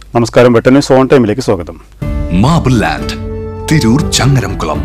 നമസ്കാരം വെട്ടന് സോൺ ടൈമിലേക്ക് സ്വാഗതം marble land Tirur Changaramkulam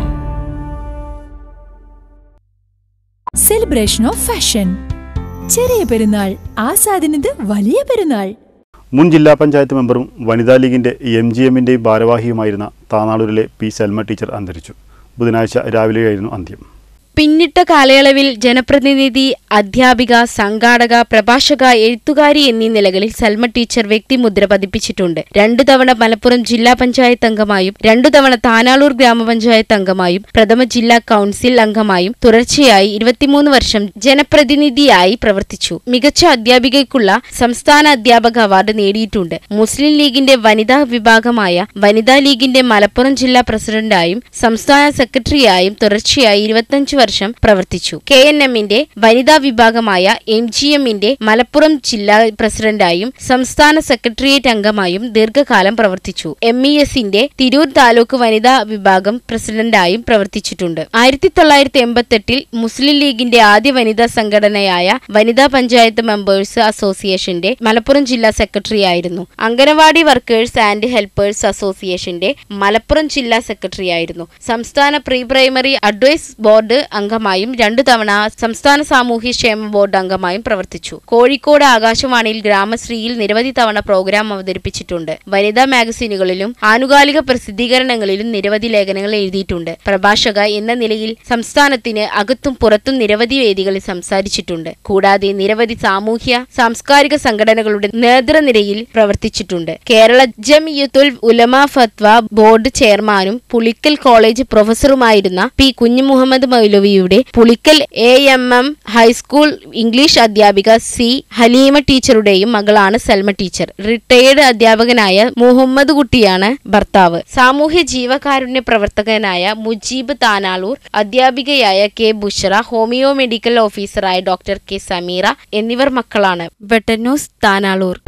celebration of fashion ചെറിയ പെരുന്നാൾ ആസാദിനത് വലിയ പെരുന്നാൾ മുൻ ജില്ലാ പഞ്ചായത്ത് മെമ്പറും വനിതാ ലീഗിന്റെ എം ജി എമ്മിന്റെയും ഭാരവാഹിയുമായിരുന്ന താനാളൂരിലെ പി സൽമ ടീച്ചർ അന്തരിച്ചു ബുധനാഴ്ച രാവിലെയായിരുന്നു അന്ത്യം പിന്നിട്ട കാലയളവിൽ ജനപ്രതിനിധി അധ്യാപിക സംഘാടക പ്രഭാഷക എഴുത്തുകാരി എന്നീ നിലകളിൽ സൽമ ടീച്ചർ വ്യക്തിമുദ്ര പതിപ്പിച്ചിട്ടുണ്ട് രണ്ടു തവണ മലപ്പുറം ജില്ലാ പഞ്ചായത്ത് അംഗമായും രണ്ടു തവണ താനാളൂർ ഗ്രാമപഞ്ചായത്ത് അംഗമായും പ്രഥമ ജില്ലാ കൗൺസിൽ അംഗമായും തുടർച്ചയായി ഇരുപത്തിമൂന്ന് വർഷം ജനപ്രതിനിധിയായി പ്രവർത്തിച്ചു മികച്ച അധ്യാപികയ്ക്കുള്ള സംസ്ഥാന അധ്യാപക അവാർഡ് നേടിയിട്ടുണ്ട് മുസ്ലിം ലീഗിന്റെ വനിതാ വിഭാഗമായ വനിതാ ലീഗിന്റെ മലപ്പുറം ജില്ലാ പ്രസിഡന്റായും സംസ്ഥാന സെക്രട്ടറിയായും തുടർച്ചയായി ഇരുപത്തിയഞ്ച് വർഷം പ്രവർത്തിച്ചു കെ എൻ എമ്മിന്റെ വനിതാ വിഭാഗമായ എം ജി എമ്മിന്റെ മലപ്പുറം ജില്ലാ പ്രസിഡന്റായും സംസ്ഥാന സെക്രട്ടേറിയറ്റ് അംഗമായും ദീർഘകാലം പ്രവർത്തിച്ചു എം ഇ എസിന്റെ തിരൂർ താലൂക്ക് വനിതാ വിഭാഗം പ്രസിഡന്റായും പ്രവർത്തിച്ചിട്ടുണ്ട് ആയിരത്തി തൊള്ളായിരത്തി എൺപത്തെട്ടിൽ മുസ്ലിം ലീഗിന്റെ ആദ്യ വനിതാ സംഘടനയായ വനിതാ പഞ്ചായത്ത് മെമ്പേഴ്സ് അസോസിയേഷന്റെ മലപ്പുറം ജില്ലാ സെക്രട്ടറി ആയിരുന്നു അംഗനവാടി വർക്കേഴ്സ് ആൻഡ് ഹെൽപ്പേഴ്സ് അസോസിയേഷന്റെ മലപ്പുറം ജില്ലാ സെക്രട്ടറി ആയിരുന്നു സംസ്ഥാന പ്രീ പ്രൈമറി അഡ്വൈസ് ബോർഡ് അംഗമായും രണ്ടു തവണ സംസ്ഥാന സാമൂഹ്യ ക്ഷേമ ബോർഡ് അംഗമായും പ്രവർത്തിച്ചു കോഴിക്കോട് ആകാശവാണിയിൽ ഗ്രാമശ്രീയിൽ നിരവധി തവണ പ്രോഗ്രാം അവതരിപ്പിച്ചിട്ടുണ്ട് വനിതാ മാഗസിനുകളിലും ആനുകാലിക പ്രസിദ്ധീകരണങ്ങളിലും നിരവധി ലേഖനങ്ങൾ എഴുതിയിട്ടുണ്ട് പ്രഭാഷക എന്ന നിലയിൽ സംസ്ഥാനത്തിന് അകത്തും പുറത്തും നിരവധി വേദികളിൽ സംസാരിച്ചിട്ടുണ്ട് കൂടാതെ നിരവധി സാമൂഹ്യ സാംസ്കാരിക സംഘടനകളുടെ നേതൃനിരയിൽ പ്രവർത്തിച്ചിട്ടുണ്ട് കേരള ജംഇയ്യത്തുൽ ഉലമ ഫത്വ ബോർഡ് ചെയർമാനും പുളിക്കൽ കോളേജ് പ്രൊഫസറുമായിരുന്ന പി കുഞ്ഞുമുഹമ്മദ് മൗലവിയുടെ Pulikkal A M M high school English അധ്യാപിക സി ഹലീമ ടീച്ചറുടെയും മകളാണ് സൽമ ടീച്ചർ റിട്ടയേർഡ് അധ്യാപകനായ മുഹമ്മദ് കുട്ടിയാണ് ഭർത്താവ് സാമൂഹ്യ ജീവകാരുണ്യ പ്രവർത്തകനായ മുജീബ് താനാളൂർ അധ്യാപികയായ കെ ബുഷറ ഹോമിയോ മെഡിക്കൽ ഓഫീസറായ ഡോക്ടർ കെ സമീറ എന്നിവർ മക്കളാണ് വെട്ടന്യൂസ് താനാളൂർ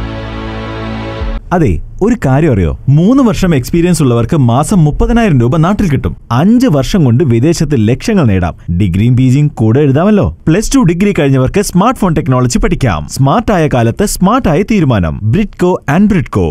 അതെ ഒരു കാര്യം അറിയോ മൂന്ന് വർഷം എക്സ്പീരിയൻസ് ഉള്ളവർക്ക് മാസം മുപ്പതിനായിരം രൂപ നാട്ടിൽ കിട്ടും അഞ്ച് വർഷം കൊണ്ട് വിദേശത്ത് ലക്ഷ്യങ്ങൾ നേടാം ഡിഗ്രിയും പിജിയും കൂടെ എഴുതാമല്ലോ പ്ലസ് ടു ഡിഗ്രി കഴിഞ്ഞവർക്ക് സ്മാർട്ട് ഫോൺ ടെക്നോളജി പഠിക്കാം സ്മാർട്ടായ കാലത്ത് സ്മാർട്ടായ തീരുമാനം ബ്രിഡ്കോ ആൻഡ് ബ്രിഡ്കോ